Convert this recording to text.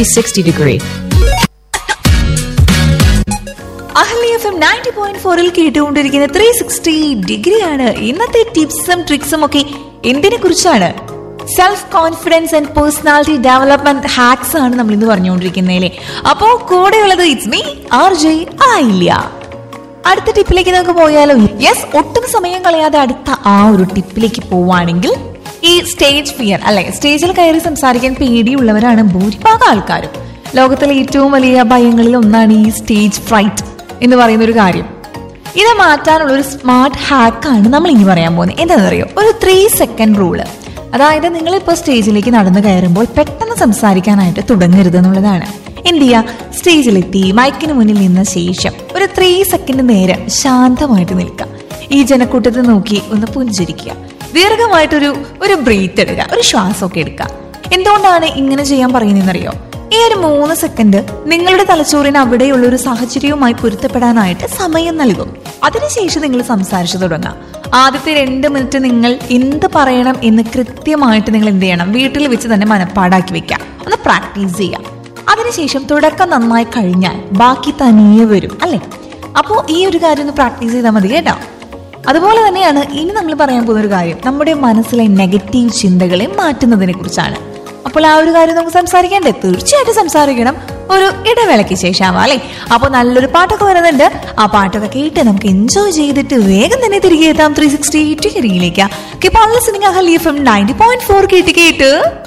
360 degree. Ahali FM ninety point പോയിന്റ് ഫോറിൽ കേട്ടുകൊണ്ടിരിക്കുന്ന ത്രീ സിക്സ്റ്റി ഡിഗ്രിയാണ് ഇന്നത്തെ ടിപ്സും ട്രിക്സും ഒക്കെ എന്തിനെ കുറിച്ചാണ് self confidence and personality development hacks ആണ് നമ്മൾ ഇന്ന് പറഞ്ഞുകൊണ്ടിരിക്കുന്നതിലെ അപ്പോ കൂടെയുള്ളത് ഇറ്റ്സ് മീ ആർ ജെ ആയില്ല അടുത്ത ടിപ്പിലേക്ക് നമുക്ക് പോയാലോ യെസ് ഒട്ടും സമയം കളയാതെ അടുത്ത ആ ഒരു ടിപ്പിലേക്ക് പോവാണെങ്കിൽ ഈ സ്റ്റേജ് ഫിയർ അല്ലെ സ്റ്റേജിൽ കയറി സംസാരിക്കാൻ പേടിയുള്ളവരാണ് ഭൂരിഭാഗം ആൾക്കാരും ലോകത്തിലെ ഏറ്റവും വലിയ ഭയങ്ങളിൽ ഒന്നാണ് ഈ സ്റ്റേജ് ഫ്രൈറ്റ് എന്ന് പറയുന്ന ഒരു കാര്യം ഇത് മാറ്റാനുള്ള ഒരു സ്മാർട്ട് ഹാക്കാണ് നമ്മൾ ഇനി പറയാൻ പോകുന്നത് എന്താണെന്നറിയോ ഒരു ത്രീ സെക്കൻഡ് റൂള് അതായത് നിങ്ങളിപ്പോൾ സ്റ്റേജിലേക്ക് നടന്നു കയറുമ്പോൾ പെട്ടെന്ന് സംസാരിക്കാനായിട്ട് തുടങ്ങരുത് എന്നുള്ളതാണ് എന്ത് ചെയ്യുക സ്റ്റേജിലെത്തി മൈക്കിന് മുന്നിൽ നിന്ന ശേഷം ഒരു ത്രീ സെക്കൻഡ് നേരം ശാന്തമായിട്ട് നിൽക്കുക ഈ ജനക്കൂട്ടത്തെ നോക്കി ഒന്ന് പുഞ്ചിരിക്കുക ദീർഘമായിട്ടൊരു ഒരു ബ്രീത്ത് എടുക്കുക ഒരു ശ്വാസമൊക്കെ എടുക്കുക എന്തുകൊണ്ടാണ് ഇങ്ങനെ ചെയ്യാൻ പറയുന്നതെന്നറിയോ ഈ ഒരു മൂന്ന് സെക്കൻഡ് നിങ്ങളുടെ തലച്ചോറിന് അവിടെയുള്ള ഒരു സാഹചര്യവുമായി പൊരുത്തപ്പെടാനായിട്ട് സമയം നൽകും അതിനുശേഷം നിങ്ങൾ സംസാരിച്ചു തുടങ്ങാം ആദ്യത്തെ രണ്ട് മിനിറ്റ് നിങ്ങൾ എന്ത് പറയണം എന്ന് കൃത്യമായിട്ട് നിങ്ങൾ എന്ത് ചെയ്യണം വീട്ടിൽ വെച്ച് തന്നെ മനപ്പാടാക്കി വെക്കാം ഒന്ന് പ്രാക്ടീസ് ചെയ്യാം അതിനുശേഷം തുടക്കം നന്നായി കഴിഞ്ഞാൽ ബാക്കി തനിയെ വരും അല്ലെ അപ്പോൾ ഈ ഒരു കാര്യം ഒന്ന് പ്രാക്ടീസ് ചെയ്താൽ മതി കേട്ടോ അതുപോലെ തന്നെയാണ് ഇനി നമ്മൾ പറയാൻ പോകുന്ന ഒരു കാര്യം നമ്മുടെ മനസ്സിലെ നെഗറ്റീവ് ചിന്തകളെ മാറ്റുന്നതിനെ കുറിച്ചാണ് അപ്പോൾ ആ ഒരു കാര്യം നമുക്ക് സംസാരിക്കണ്ടേ തീർച്ചയായിട്ടും സംസാരിക്കണം ഒരു ഇടവേളയ്ക്ക് ശേഷമാവാം അല്ലേ അപ്പോൾ നല്ലൊരു പാട്ടൊക്കെ വരുന്നുണ്ട് ആ പാട്ടൊക്കെ കേട്ട് നമുക്ക് എൻജോയ് ചെയ്തിട്ട് വേഗം തന്നെ തിരികെ എത്താം ത്രീ സിക്സ്റ്റി ഡിഗ്രിയിലേക്ക് keep on listening Ahali FM ninety point four ഫോർ കേട്ട് കേട്ട്